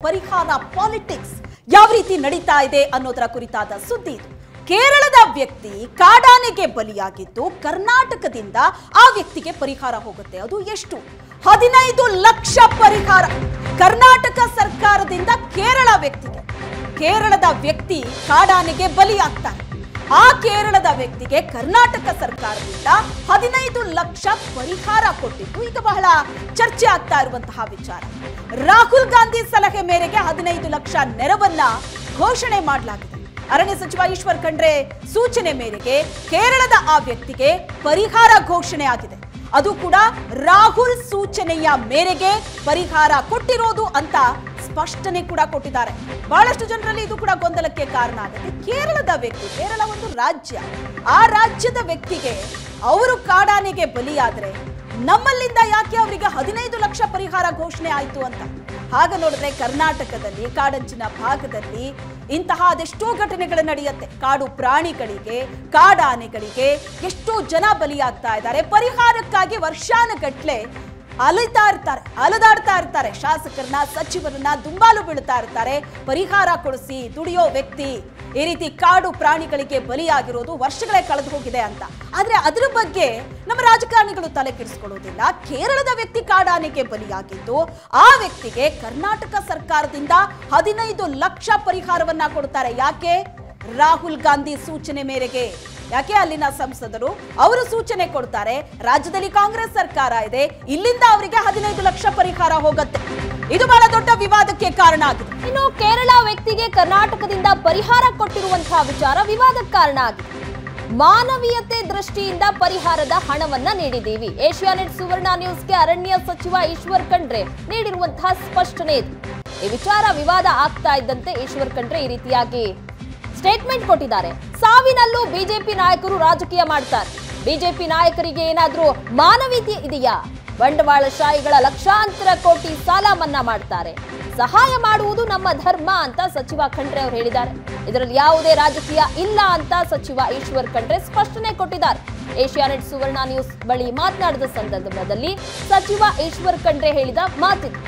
ಪರಿಹಾರ ಪಾಲಿಟಿಕ್ಸ್ ಯಾವ ರೀತಿ ನಡೀತಾ ಇದೆ ಅನ್ನೋದರ ಕುರಿತಾದ ಸುದ್ದಿ ಇದು ಕೇರಳದ ವ್ಯಕ್ತಿ ಕಾಡಾನೆಗೆ ಬಲಿಯಾಗಿದ್ದು ಕರ್ನಾಟಕದಿಂದ ಆ ವ್ಯಕ್ತಿಗೆ ಪರಿಹಾರ ಹೋಗುತ್ತೆ ಅದು ಎಷ್ಟು ಹದಿನೈದು ಲಕ್ಷ ಪರಿಹಾರ ಕರ್ನಾಟಕ ಸರ್ಕಾರದಿಂದ ಕೇರಳ ವ್ಯಕ್ತಿಗೆ ಕೇರಳದ ವ್ಯಕ್ತಿ ಕಾಡಾನೆಗೆ ಬಲಿಯಾಗ್ತಾರೆ ಆ ಕೇರಳದ ವ್ಯಕ್ತಿಗೆ ಕರ್ನಾಟಕ ಸರ್ಕಾರದಿಂದ ಹದಿನೈದು ಲಕ್ಷ ಪರಿಹಾರ ಕೊಟ್ಟಿದ್ದು ಈಗ ಬಹಳ ಚರ್ಚೆ ಆಗ್ತಾ ಇರುವಂತಹ ವಿಚಾರ ರಾಹುಲ್ ಗಾಂಧಿ ಸಲಹೆ ಮೇರೆಗೆ ಹದಿನೈದು ಲಕ್ಷ ನೆರವನ್ನ ಘೋಷಣೆ ಮಾಡಲಾಗಿದೆ ಅರಣ್ಯ ಸಚಿವ ಈಶ್ವರ್ ಖಂಡ್ರೆ ಸೂಚನೆ ಮೇರೆಗೆ ಕೇರಳದ ಆ ವ್ಯಕ್ತಿಗೆ ಪರಿಹಾರ ಘೋಷಣೆ ಆಗಿದೆ ಅದು ಕೂಡ ರಾಹುಲ್ ಸೂಚನೆಯ ಮೇರೆಗೆ ಪರಿಹಾರ ಕೊಟ್ಟಿರೋದು ಅಂತ ಸ್ಪಷ್ಟನೆ ಕೂಡ ಕೊಟ್ಟಿದ್ದಾರೆ ಬಹಳಷ್ಟು ಜನರಲ್ಲಿ ಇದು ಕೂಡ ಗೊಂದಲಕ್ಕೆ ಕಾರಣ ಆಗುತ್ತೆ ಕೇರಳದ ವ್ಯಕ್ತಿ ಕೇರಳ ಒಂದು ರಾಜ್ಯ ಆ ರಾಜ್ಯದ ವ್ಯಕ್ತಿಗೆ ಅವರು ಕಾಡಾನೆಗೆ ಬಲಿಯಾದ್ರೆ ನಮ್ಮಲ್ಲಿಂದ ಯಾಕೆ ಅವರಿಗೆ ಹದಿನೈದು ಲಕ್ಷ ಪರಿಹಾರ ಘೋಷಣೆ ಆಯ್ತು ಅಂತ ಹಾಗ ನೋಡಿದ್ರೆ ಕರ್ನಾಟಕದಲ್ಲಿ ಕಾಡಂಚಿನ ಭಾಗದಲ್ಲಿ ಇಂತಹ ಅದೆಷ್ಟೋ ಘಟನೆಗಳು ನಡೆಯುತ್ತೆ ಕಾಡು ಪ್ರಾಣಿಗಳಿಗೆ ಕಾಡಾನೆಗಳಿಗೆ ಎಷ್ಟೋ ಜನ ಬಲಿಯಾಗ್ತಾ ಇದ್ದಾರೆ ಪರಿಹಾರಕ್ಕಾಗಿ ವರ್ಷಾನುಗಟ್ಲೆ ಅಲಿತಾ ಇರ್ತಾರೆ ಅಲದಾಡ್ತಾ ಇರ್ತಾರೆ ಶಾಸಕರನ್ನ ಸಚಿವರನ್ನ ದುಂಬಾಲು ಬೀಳ್ತಾ ಇರ್ತಾರೆ ಪರಿಹಾರ ಕೊಡಿಸಿ ದುಡಿಯೋ ವ್ಯಕ್ತಿ ಈ ರೀತಿ ಕಾಡು ಪ್ರಾಣಿಗಳಿಗೆ ಬಲಿಯಾಗಿರೋದು ವರ್ಷಗಳೇ ಕಳೆದು ಹೋಗಿದೆ ಅಂತ ಆದ್ರೆ ಅದ್ರ ಬಗ್ಗೆ ನಮ್ಮ ರಾಜಕಾರಣಿಗಳು ತಲೆ ಕೆಡಿಸ್ಕೊಳ್ಳೋದಿಲ್ಲ ಕೇರಳದ ವ್ಯಕ್ತಿ ಕಾಡಾನೆಗೆ ಬಲಿಯಾಗಿದ್ದು ಆ ವ್ಯಕ್ತಿಗೆ ಕರ್ನಾಟಕ ಸರ್ಕಾರದಿಂದ ಹದಿನೈದು ಲಕ್ಷ ಪರಿಹಾರವನ್ನ ಕೊಡ್ತಾರೆ ಯಾಕೆ ರಾಹುಲ್ ಗಾಂಧಿ ಸೂಚನೆ ಮೇರೆಗೆ ಯಾಕೆ ಅಲ್ಲಿನ ಸಂಸದರು ಅವರು ಸೂಚನೆ ಕೊಡ್ತಾರೆ ರಾಜ್ಯದಲ್ಲಿ ಕಾಂಗ್ರೆಸ್ ಸರ್ಕಾರ ಇದೆ ಇಲ್ಲಿಂದ ಅವರಿಗೆ ಹದಿನೈದು ಲಕ್ಷ ಪರಿಹಾರ ಹೋಗುತ್ತೆ ಇದು ಬಹಳ ದೊಡ್ಡ ವಿವಾದಕ್ಕೆ ಕಾರಣ ಆಗಿದೆ ಇನ್ನು ಕೇರಳ ವ್ಯಕ್ತಿಗೆ ಕರ್ನಾಟಕದಿಂದ ಪರಿಹಾರ ಕೊಟ್ಟಿರುವಂತಹ ವಿಚಾರ ವಿವಾದಕ್ಕೆ ಕಾರಣ ಆಗಿದೆ ಮಾನವೀಯತೆ ದೃಷ್ಟಿಯಿಂದ ಪರಿಹಾರದ ಹಣವನ್ನ ನೀಡಿದ್ದೀವಿ ಏಷ್ಯಾನೆಟ್ ಸುವರ್ಣ ನ್ಯೂಸ್ಗೆ ಅರಣ್ಯ ಸಚಿವ ಈಶ್ವರ್ ಖಂಡ್ರೆ ನೀಡಿರುವಂತಹ ಸ್ಪಷ್ಟನೆ ಇದು ಈ ವಿಚಾರ ವಿವಾದ ಆಗ್ತಾ ಇದ್ದಂತೆ ಈಶ್ವರ್ ಖಂಡ್ರೆ ಈ ರೀತಿಯಾಗಿ ಸ್ಟೇಟ್ಮೆಂಟ್ ಕೊಟ್ಟಿದ್ದಾರೆ ಸಾವಿನಲ್ಲೂ ಬಿಜೆಪಿ ನಾಯಕರು ರಾಜಕೀಯ ಮಾಡ್ತಾರೆ ಬಿಜೆಪಿ ನಾಯಕರಿಗೆ ಏನಾದ್ರೂ ಮಾನವೀಯತೆ ಇದೆಯಾ ಬಂಡವಾಳಶಾಹಿಗಳ ಲಕ್ಷಾಂತರ ಕೋಟಿ ಸಾಲ ಮನ್ನಾ ಮಾಡ್ತಾರೆ ಸಹಾಯ ಮಾಡುವುದು ನಮ್ಮ ಧರ್ಮ ಅಂತ ಸಚಿವ ಖಂಡ್ರೆ ಅವರು ಹೇಳಿದ್ದಾರೆ ಇದರಲ್ಲಿ ಯಾವುದೇ ರಾಜಕೀಯ ಇಲ್ಲ ಅಂತ ಸಚಿವ ಈಶ್ವರ್ ಖಂಡ್ರೆ ಸ್ಪಷ್ಟನೆ ಕೊಟ್ಟಿದ್ದಾರೆ ಏಷ್ಯಾನೆಟ್ ಸುವರ್ಣ ನ್ಯೂಸ್ ಬಳಿ ಮಾತನಾಡಿದ ಸಂದರ್ಭದಲ್ಲಿ ಸಚಿವ ಈಶ್ವರ್ ಖಂಡ್ರೆ ಹೇಳಿದ ಮಾತಿದು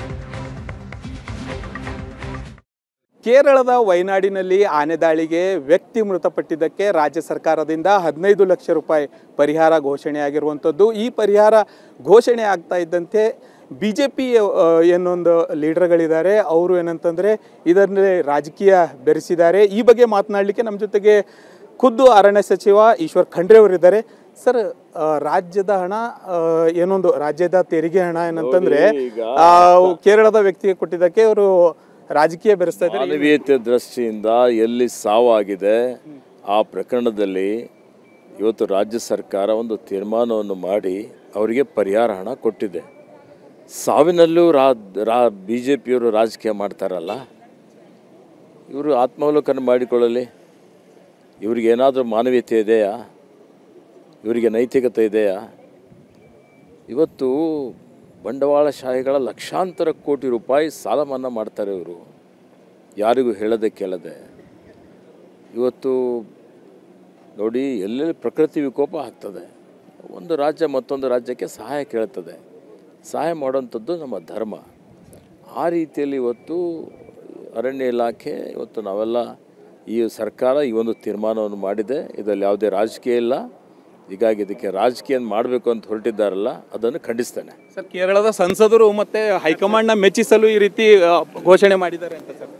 ಕೇರಳದ ವಯನಾಡಿನಲ್ಲಿ ಆನೆ ದಾಳಿಗೆ ವ್ಯಕ್ತಿ ಮೃತಪಟ್ಟಿದ್ದಕ್ಕೆ ರಾಜ್ಯ ಸರ್ಕಾರದಿಂದ ಹದಿನೈದು ಲಕ್ಷ ರೂಪಾಯಿ ಪರಿಹಾರ ಘೋಷಣೆಯಾಗಿರುವಂಥದ್ದು ಈ ಪರಿಹಾರ ಘೋಷಣೆ ಆಗ್ತಾ ಇದ್ದಂತೆ ಬಿ ಜೆ ಪಿ ಏನೊಂದು ಲೀಡರ್ಗಳಿದ್ದಾರೆ ಅವರು ಏನಂತಂದರೆ ಇದರಲ್ಲಿ ರಾಜಕೀಯ ಬೆರೆಸಿದ್ದಾರೆ ಈ ಬಗ್ಗೆ ಮಾತನಾಡಲಿಕ್ಕೆ ನಮ್ಮ ಜೊತೆಗೆ ಖುದ್ದು ಅರಣ್ಯ ಸಚಿವ ಈಶ್ವರ್ ಖಂಡ್ರೆ ಅವರಿದ್ದಾರೆ ಸರ್ ಆ, ರಾಜ್ಯದ ಹಣ ಆ, ಏನೊಂದು ರಾಜ್ಯದ ತೆರಿಗೆ ಹಣ ಏನಂತಂದ್ರೆ ಆ, ಕೇರಳದ ವ್ಯಕ್ತಿಗೆ ಕೊಟ್ಟಿದ್ದಕ್ಕೆ ಅವರು ರಾಜಕೀಯ ಬೆರೆಸ್ತಾ ಇದ್ದಾರೆ ಮಾನವೀಯತೆ ದೃಷ್ಟಿಯಿಂದ ಎಲ್ಲಿ ಸಾವಾಗಿದೆ ಆ ಪ್ರಕರಣದಲ್ಲಿ ಇವತ್ತು ರಾಜ್ಯ ಸರ್ಕಾರ ಒಂದು ತೀರ್ಮಾನವನ್ನು ಮಾಡಿ ಅವರಿಗೆ ಪರಿಹಾರ ಹಣ ಕೊಟ್ಟಿದೆ ಸಾವಿನಲ್ಲೂ ರಾ ರಾ ಬಿ ಜೆ ಪಿಯವರು ರಾಜಕೀಯ ಮಾಡ್ತಾರಲ್ಲ ಇವರು ಆತ್ಮಾವಲೋಕನ ಮಾಡಿಕೊಳ್ಳಲಿ ಇವ್ರಿಗೆ ಏನಾದರೂ ಮಾನವೀಯತೆ ಇದೆಯಾ ಇವರಿಗೆ ನೈತಿಕತೆ ಇದೆಯಾ ಇವತ್ತು ಬಂಡವಾಳಶಾಹಿಗಳ ಲಕ್ಷಾಂತರ ಕೋಟಿ ರೂಪಾಯಿ ಸಾಲ ಮನ್ನಾ ಮಾಡ್ತಾರೆ ಇವರು ಯಾರಿಗೂ ಹೇಳದೆ ಕೇಳದೆ ಇವತ್ತು ನೋಡಿ ಎಲ್ಲೆಲ್ಲಿ ಪ್ರಕೃತಿ ವಿಕೋಪ ಆಗ್ತದೆ ಒಂದು ರಾಜ್ಯ ಮತ್ತೊಂದು ರಾಜ್ಯಕ್ಕೆ ಸಹಾಯ ಕೇಳ್ತದೆ ಸಹಾಯ ಮಾಡುವಂಥದ್ದು ನಮ್ಮ ಧರ್ಮ ಆ ರೀತಿಯಲ್ಲಿ ಇವತ್ತು ಅರಣ್ಯ ಇಲಾಖೆ ಇವತ್ತು ನಾವೆಲ್ಲ ಈ ಸರ್ಕಾರ ಈ ಒಂದು ತೀರ್ಮಾನವನ್ನು ಮಾಡಿದೆ ಇದರಲ್ಲಿ ಯಾವುದೇ ರಾಜಕೀಯ ಇಲ್ಲ ಹೀಗಾಗಿ ಇದಕ್ಕೆ ರಾಜಕೀಯ ಮಾಡಬೇಕು ಅಂತ ಹೊರಟಿದ್ದಾರಲ್ಲ ಅದನ್ನು ಖಂಡಿಸ್ತೇನೆ ಸರ್ ಕೇರಳದ ಸಂಸದರು ಮತ್ತೆ ಹೈಕಮಾಂಡ್ನ ಮೆಚ್ಚಿಸಲು ಈ ರೀತಿ ಆ, ಘೋಷಣೆ ಮಾಡಿದ್ದಾರೆ ಅಂತ ಸರ್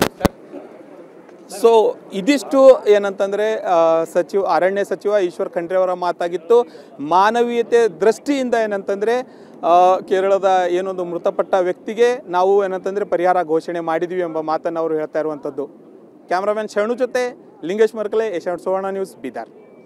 ಸೊ ಇದಿಷ್ಟು ಏನಂತಂದ್ರೆ ಆ, ಸಚಿವ ಅರಣ್ಯ ಸಚಿವ ಈಶ್ವರ್ ಖಂಡ್ರೆ ಅವರ ಮಾತಾಗಿತ್ತು ಮಾನವೀಯತೆ ದೃಷ್ಟಿಯಿಂದ ಏನಂತಂದ್ರೆ ಆ, ಕೇರಳದ ಏನೊಂದು ಮೃತಪಟ್ಟ ವ್ಯಕ್ತಿಗೆ ನಾವು ಏನಂತಂದ್ರೆ ಪರಿಹಾರ ಘೋಷಣೆ ಮಾಡಿದ್ವಿ ಎಂಬ ಮಾತನ್ನು ಅವರು ಹೇಳ್ತಾ ಇರುವಂಥದ್ದು ಕ್ಯಾಮ್ರಾಮನ್ ಶರಣು ಜೊತೆ Lingesh Markale Asianet Suvarna news Bidar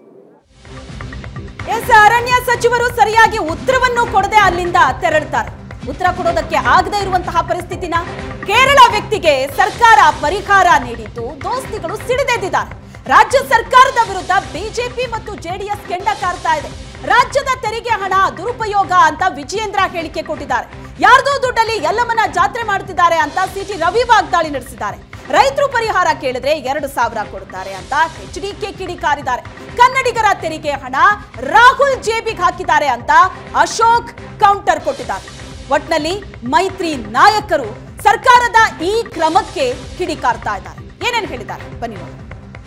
yes ಅರಣ್ಯ ಸಚಿವರು ಸರಿಯಾಗಿ ಉತ್ತರವನ್ನು ಕೊಡದೆ ಅಲ್ಲಿಂದ ತೆರಳುತ್ತಾರೆ ಉತ್ತರ ಕೊಡೋದಕ್ಕೆ ಆಗದೇ ಇರುವಂತಹ ಪರಿಸ್ಥಿತಿನ ಕೇರಳ ವ್ಯಕ್ತಿಗೆ ಸರ್ಕಾರ ಪರಿಹಾರ ನೀಡಿದ್ದು ದೋಸ್ತಿಗಳು ಸಿಡಿದೆದ್ದಿದ್ದಾರೆ ರಾಜ್ಯ ಸರ್ಕಾರದ ವಿರುದ್ಧ ಬಿಜೆಪಿ ಮತ್ತು ಜೆಡಿಎಸ್ ಕೆಂಡ ಕಾರ್ತಾ ಇದೆ ರಾಜ್ಯದ ತೆರಿಗೆ ಹಣ ದುರುಪಯೋಗ ಅಂತ ವಿಜಯೇಂದ್ರ ಹೇಳಿಕೆ ಕೊಟ್ಟಿದ್ದಾರೆ ಯಾರ್ದೋ ದುಡ್ಡಲ್ಲಿ ಎಲ್ಲಮ್ಮನ ಜಾತ್ರೆ ಮಾಡ್ತಿದ್ದಾರೆ ಅಂತ ಸಿಟಿ ರವಿ ವಾಗ್ದಾಳಿ ನಡೆಸಿದ್ದಾರೆ ರೈತರು ಪರಿಹಾರ ಕೇಳಿದ್ರೆ ಎರಡು ಸಾವಿರ ಕೊಡ್ತಾರೆ ಅಂತ ಎಚ್ ಡಿ ಕೆ ಕಿಡಿಕಾರಿದ್ದಾರೆ ಕನ್ನಡಿಗರ ತೆರಿಗೆ ಹಣ ರಾಹುಲ್ ಜೇಬಿಗೆ ಹಾಕಿದ್ದಾರೆ ಅಂತ ಅಶೋಕ್ ಕೌಂಟರ್ ಕೊಟ್ಟಿದ್ದಾರೆ ಒಟ್ನಲ್ಲಿ ಮೈತ್ರಿ ನಾಯಕರು ಸರ್ಕಾರದ ಈ ಕ್ರಮಕ್ಕೆ ಕಿಡಿಕಾರ್ತಾ ಇದ್ದಾರೆ ಏನೇನು ಹೇಳಿದ್ದಾರೆ ಬನ್ನಿ ನೋಡೋಣ.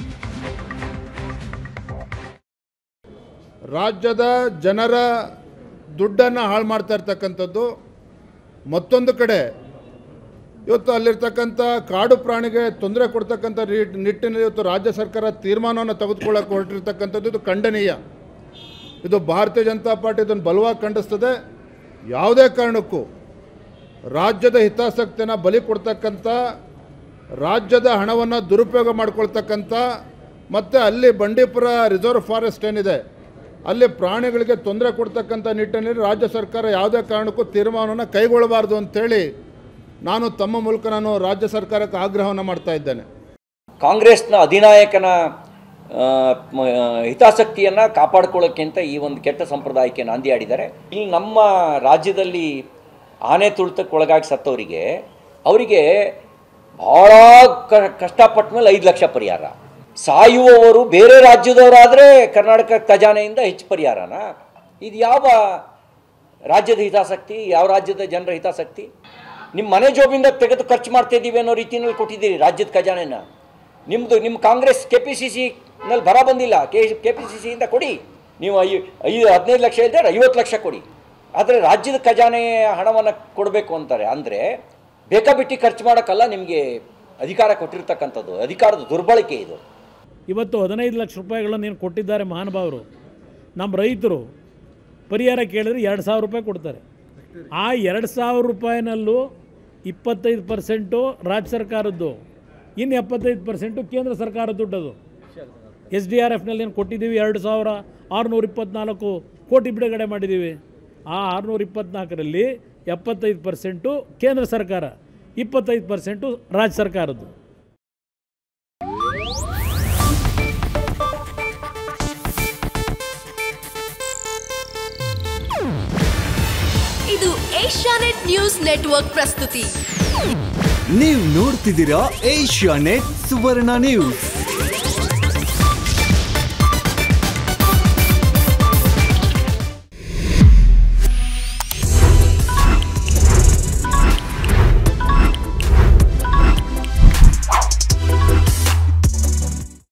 ರಾಜ್ಯದ ಜನರ ದುಡ್ಡನ್ನು ಹಾಳು ಮಾಡ್ತಾ ಇರ್ತಕ್ಕಂಥದ್ದು ಮತ್ತೊಂದು ಕಡೆ ಇವತ್ತು ಅಲ್ಲಿರ್ತಕ್ಕಂಥ ಕಾಡು ಪ್ರಾಣಿಗೆ ತೊಂದರೆ ಕೊಡ್ತಕ್ಕಂಥ ರೀ- ನಿಟ್ಟಿನಲ್ಲಿ ಇವತ್ತು ರಾಜ್ಯ ಸರ್ಕಾರ ತೀರ್ಮಾನವನ್ನು ತೆಗೆದುಕೊಳ್ಳಕ್ಕೆ ಹೊರಟಿರ್ತಕ್ಕಂಥದ್ದು ಇದು ಖಂಡನೀಯ ಇದು ಭಾರತೀಯ ಜನತಾ ಪಾರ್ಟಿ ಇದನ್ನು ಬಲವಾಗಿ ಖಂಡಿಸ್ತದೆ ಯಾವುದೇ ಕಾರಣಕ್ಕೂ ರಾಜ್ಯದ ಹಿತಾಸಕ್ತಿಯನ್ನು ಬಲಿ ಕೊಡ್ತಕ್ಕಂಥ ರಾಜ್ಯದ ಹಣವನ್ನು ದುರುಪಯೋಗ ಮಾಡ್ಕೊಳ್ತಕ್ಕಂಥ ಮತ್ತು ಅಲ್ಲಿ ಬಂಡೀಪುರ ರಿಸರ್ವ್ ಫಾರೆಸ್ಟ್ ಏನಿದೆ ಅಲ್ಲಿ ಪ್ರಾಣಿಗಳಿಗೆ ತೊಂದರೆ ಕೊಡ್ತಕ್ಕಂಥ ನಿಟ್ಟಿನಲ್ಲಿ ರಾಜ್ಯ ಸರ್ಕಾರ ಯಾವುದೇ ಕಾರಣಕ್ಕೂ ತೀರ್ಮಾನವನ್ನು ಕೈಗೊಳ್ಳಬಾರ್ದು ಅಂತೇಳಿ ನಾನು ತಮ್ಮ ಮೂಲಕ ನಾನು ರಾಜ್ಯ ಸರ್ಕಾರಕ್ಕೆ ಆಗ್ರಹವನ್ನು ಮಾಡ್ತಾ ಇದ್ದೇನೆ ಕಾಂಗ್ರೆಸ್ನ ಅಧಿನಾಯಕನ ಆ, ಮ- ಹಿತಾಸಕ್ತಿಯನ್ನು ಕಾಪಾಡ್ಕೊಳ್ಳೋಕ್ಕೆ ಅಂತ ಈ ಒಂದು ಕೆಟ್ಟ ಸಂಪ್ರದಾಯಕ್ಕೆ ನಾಂದಿ ಆಡಿದ್ದಾರೆ ಇಲ್ಲಿ ನಮ್ಮ ರಾಜ್ಯದಲ್ಲಿ ಆನೆ ತುಳಿತಕ್ಕೆ ಒಳಗಾಗಿ ಸತ್ತವರಿಗೆ ಅವರಿಗೆ ಭಾಳ ಕ ಕಷ್ಟಪಟ್ಟ ಮೇಲೆ ಐದು ಲಕ್ಷ ಪರಿಹಾರ ಸಾಯುವವರು ಬೇರೆ ರಾಜ್ಯದವರಾದರೆ ಕರ್ನಾಟಕ ಖಜಾನೆಯಿಂದ ಹೆಚ್ಚು ಪರಿಹಾರನ ಇದು ಯಾವ ರಾಜ್ಯದ ಹಿತಾಸಕ್ತಿ ಯಾವ ರಾಜ್ಯದ ಜನರ ಹಿತಾಸಕ್ತಿ ನಿಮ್ಮ ಮನೆ ಜೋಬಿಂದ ತೆಗೆದು ಖರ್ಚು ಮಾಡ್ತಾ ಇದ್ದೀವಿ ಅನ್ನೋ ರೀತಿಯಲ್ಲಿ ಕೊಟ್ಟಿದ್ದೀರಿ ರಾಜ್ಯದ ಖಜಾನೆನ ನಿಮ್ಮದು ನಿಮ್ಮ ಕಾಂಗ್ರೆಸ್ ಕೆ ಪಿ ಸಿ ಸಿನಲ್ಲಿ ಬರ ಬಂದಿಲ್ಲ ಕೆ ಕೆ ಪಿ ಸಿ ಸಿಯಿಂದ ಕೊಡಿ ನೀವು ಐ ಐದು ಹದಿನೈದು ಲಕ್ಷ ಇದ್ದರೆ ಐವತ್ತು ಲಕ್ಷ ಕೊಡಿ ಆದರೆ ರಾಜ್ಯದ ಖಜಾನೆ ಹಣವನ್ನು ಕೊಡಬೇಕು ಅಂತಾರೆ ಅಂದರೆ ಬೇಕಾಬಿಟ್ಟಿ ಖರ್ಚು ಮಾಡೋಕ್ಕಲ್ಲ ನಿಮಗೆ ಅಧಿಕಾರ ಕೊಟ್ಟಿರ್ತಕ್ಕಂಥದ್ದು ಅಧಿಕಾರದ ದುರ್ಬಳಕೆ ಇದು ಇವತ್ತು ಹದಿನೈದು ಲಕ್ಷ ರೂಪಾಯಿಗಳನ್ನು ಏನು ಕೊಟ್ಟಿದ್ದಾರೆ ಮಹಾನುಭಾವರು ನಮ್ಮ ರೈತರು ಪರಿಹಾರ ಕೇಳಿದ್ರೆ ಎರಡು ಸಾವಿರ ರೂಪಾಯಿ ಕೊಡ್ತಾರೆ ಆ ಎರಡು ಸಾವಿರ ರೂಪಾಯಿನಲ್ಲೂ ಇಪ್ಪತ್ತೈದು ಪರ್ಸೆಂಟು ರಾಜ್ಯ ಸರ್ಕಾರದ್ದು ಇನ್ನು ಎಪ್ಪತ್ತೈದು ಪರ್ಸೆಂಟು ಕೇಂದ್ರ ಸರ್ಕಾರದ ದುಡ್ಡದು ಎಸ್ ಡಿ ಆರ್ ಎಫ್ನಲ್ಲಿ ಏನು ಕೊಟ್ಟಿದ್ದೀವಿ ಎರಡು ಸಾವಿರ ಆರುನೂರ ಇಪ್ಪತ್ನಾಲ್ಕು ಕೋಟಿ ಬಿಡುಗಡೆ ಮಾಡಿದ್ದೀವಿ ಆ ಆರುನೂರ ಇಪ್ಪತ್ನಾಲ್ಕರಲ್ಲಿ ಎಪ್ಪತ್ತೈದು ಪರ್ಸೆಂಟು ಕೇಂದ್ರ ಸರ್ಕಾರ ಇಪ್ಪತ್ತೈದು ಪರ್ಸೆಂಟು ರಾಜ್ಯ ಸರ್ಕಾರದ್ದು ಇದು ಏಷ್ಯಾನೆಟ್ ನ್ಯೂಸ್ ನೆಟ್ವರ್ಕ್ ಪ್ರಸ್ತುತಿ ನೀವು ನೋಡ್ತಿದ್ದೀರಾ ಏಷ್ಯಾ ನೆಟ್ ಸುವರ್ಣ ನ್ಯೂಸ್